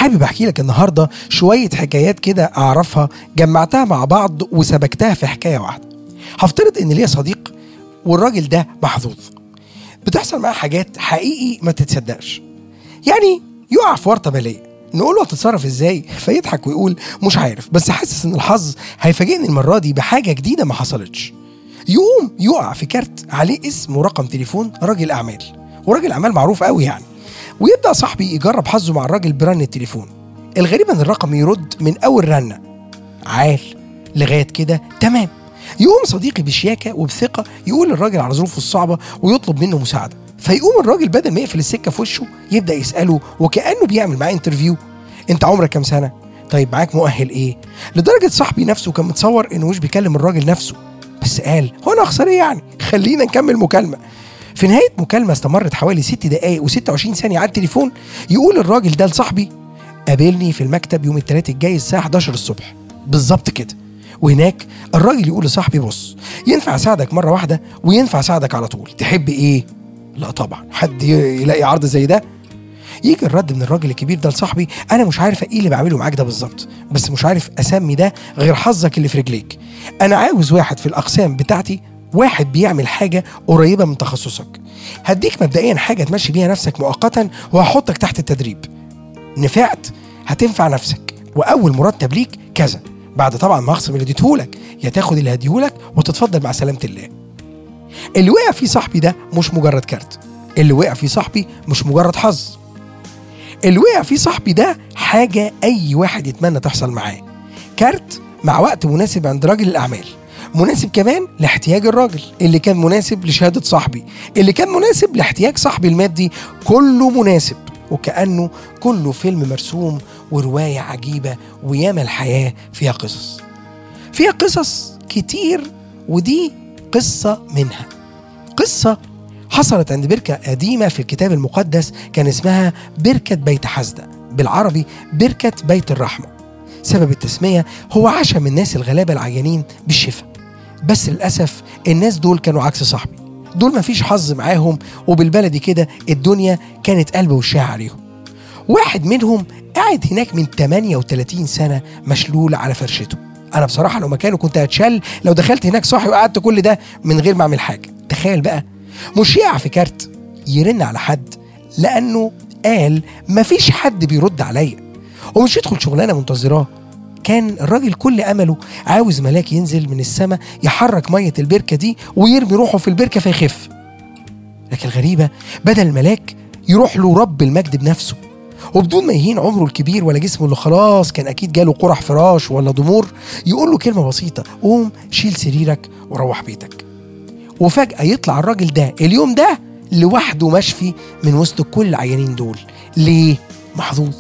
حابب احكي لك النهارده شويه حكايات كده اعرفها جمعتها مع بعض وسبكتها في حكايه واحده هفترض ان ليا صديق والراجل ده محظوظ بتحصل معاه حاجات حقيقي ما تتصدقش يعني يقع في ورطه ماليه نقول له هتتصرف ازاي فيضحك ويقول مش عارف بس حاسس ان الحظ هيفاجئني المره دي بحاجه جديده ما حصلتش يقوم يقع في كارت عليه اسم ورقم تليفون راجل اعمال وراجل اعمال معروف قوي يعني ويبدا صاحبي يجرب حظه مع الراجل برن التليفون الغريب ان الرقم يرد من اول رنه عال لغايه كده تمام يقوم صديقي بشياكه وبثقه يقول للراجل على ظروفه الصعبه ويطلب منه مساعده فيقوم الراجل بدل ما يقفل السكه في وشه يبدا يساله وكانه بيعمل معاه انترفيو انت عمرك كام سنه طيب معاك مؤهل ايه لدرجه صاحبي نفسه كان متصور انه مش بيكلم الراجل نفسه بس قال هو انا اخسر ايه يعني خلينا نكمل مكالمه في نهايه مكالمه استمرت حوالي ست دقائق و26 ثانيه على التليفون يقول الراجل ده لصاحبي قابلني في المكتب يوم الثلاث الجاي الساعه 11 الصبح بالظبط كده وهناك الراجل يقول لصاحبي بص ينفع اساعدك مره واحده وينفع اساعدك على طول تحب ايه لا طبعا حد يلاقي عرض زي ده يجي الرد من الراجل الكبير ده لصاحبي انا مش عارف ايه اللي بعمله معاك ده بالظبط بس مش عارف اسمي ده غير حظك اللي في رجليك انا عاوز واحد في الاقسام بتاعتي واحد بيعمل حاجه قريبه من تخصصك هديك مبدئيا حاجه تمشي بيها نفسك مؤقتا وهحطك تحت التدريب نفعت هتنفع نفسك واول مرتب ليك كذا بعد طبعا ما اخصم اللي اديتهولك يا تاخد اللي هديهولك وتتفضل مع سلامه الله اللي وقع فيه صاحبي ده مش مجرد كارت اللي وقع فيه صاحبي مش مجرد حظ اللي وقع فيه صاحبي ده حاجة أي واحد يتمنى تحصل معاه كارت مع وقت مناسب عند راجل الأعمال مناسب كمان لاحتياج الراجل اللي كان مناسب لشهادة صاحبي اللي كان مناسب لاحتياج صاحبي المادي كله مناسب وكأنه كله فيلم مرسوم ورواية عجيبة وياما الحياة فيها قصص فيها قصص كتير ودي قصة منها قصة حصلت عند بركة قديمة في الكتاب المقدس كان اسمها بركة بيت حزدة بالعربي بركة بيت الرحمة سبب التسمية هو عشم الناس الغلابة العيانين بالشفاء بس للأسف الناس دول كانوا عكس صاحبي دول مفيش حظ معاهم وبالبلدي كده الدنيا كانت قلب وشها عليهم واحد منهم قاعد هناك من 38 سنة مشلول على فرشته أنا بصراحة لو مكانه كنت هتشل لو دخلت هناك صاحي وقعدت كل ده من غير ما أعمل حاجة تخيل بقى مش يقع في كارت يرن على حد لأنه قال مفيش حد بيرد عليا ومش يدخل شغلانة منتظراه كان الراجل كل أمله عاوز ملاك ينزل من السماء يحرك مية البركة دي ويرمي روحه في البركة فيخف لكن الغريبة بدل الملاك يروح له رب المجد بنفسه وبدون ما يهين عمره الكبير ولا جسمه اللي خلاص كان اكيد جاله قرح فراش ولا ضمور يقول له كلمه بسيطه قوم شيل سريرك وروح بيتك وفجاه يطلع الراجل ده اليوم ده لوحده مشفي من وسط كل العيانين دول ليه محظوظ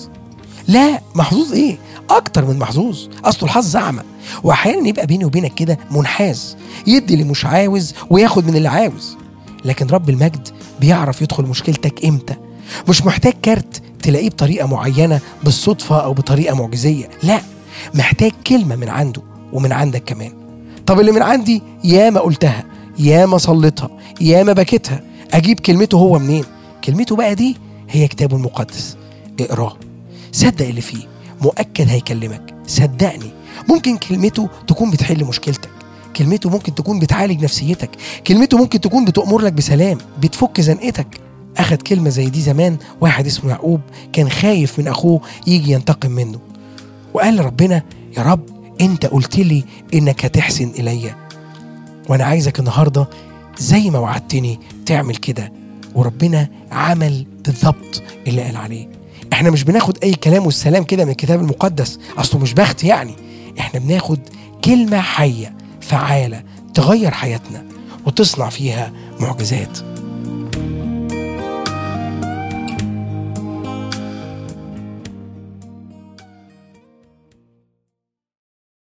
لا محظوظ ايه اكتر من محظوظ اصله الحظ اعمى واحيانا يبقى بيني وبينك كده منحاز يدي اللي مش عاوز وياخد من اللي عاوز لكن رب المجد بيعرف يدخل مشكلتك امتى مش محتاج كارت تلاقيه بطريقه معينه بالصدفه او بطريقه معجزيه لا محتاج كلمه من عنده ومن عندك كمان طب اللي من عندي ياما قلتها ياما صليتها ياما بكيتها اجيب كلمته هو منين كلمته بقى دي هي كتابه المقدس اقراه صدق اللي فيه مؤكد هيكلمك صدقني ممكن كلمته تكون بتحل مشكلتك كلمته ممكن تكون بتعالج نفسيتك كلمته ممكن تكون بتأمر لك بسلام بتفك زنقتك أخد كلمة زي دي زمان واحد اسمه يعقوب كان خايف من أخوه يجي ينتقم منه وقال لربنا يا رب أنت قلت لي إنك هتحسن إليا وأنا عايزك النهاردة زي ما وعدتني تعمل كده وربنا عمل بالظبط اللي قال عليه احنا مش بناخد اي كلام والسلام كده من الكتاب المقدس اصله مش بخت يعني احنا بناخد كلمة حية فعالة تغير حياتنا وتصنع فيها معجزات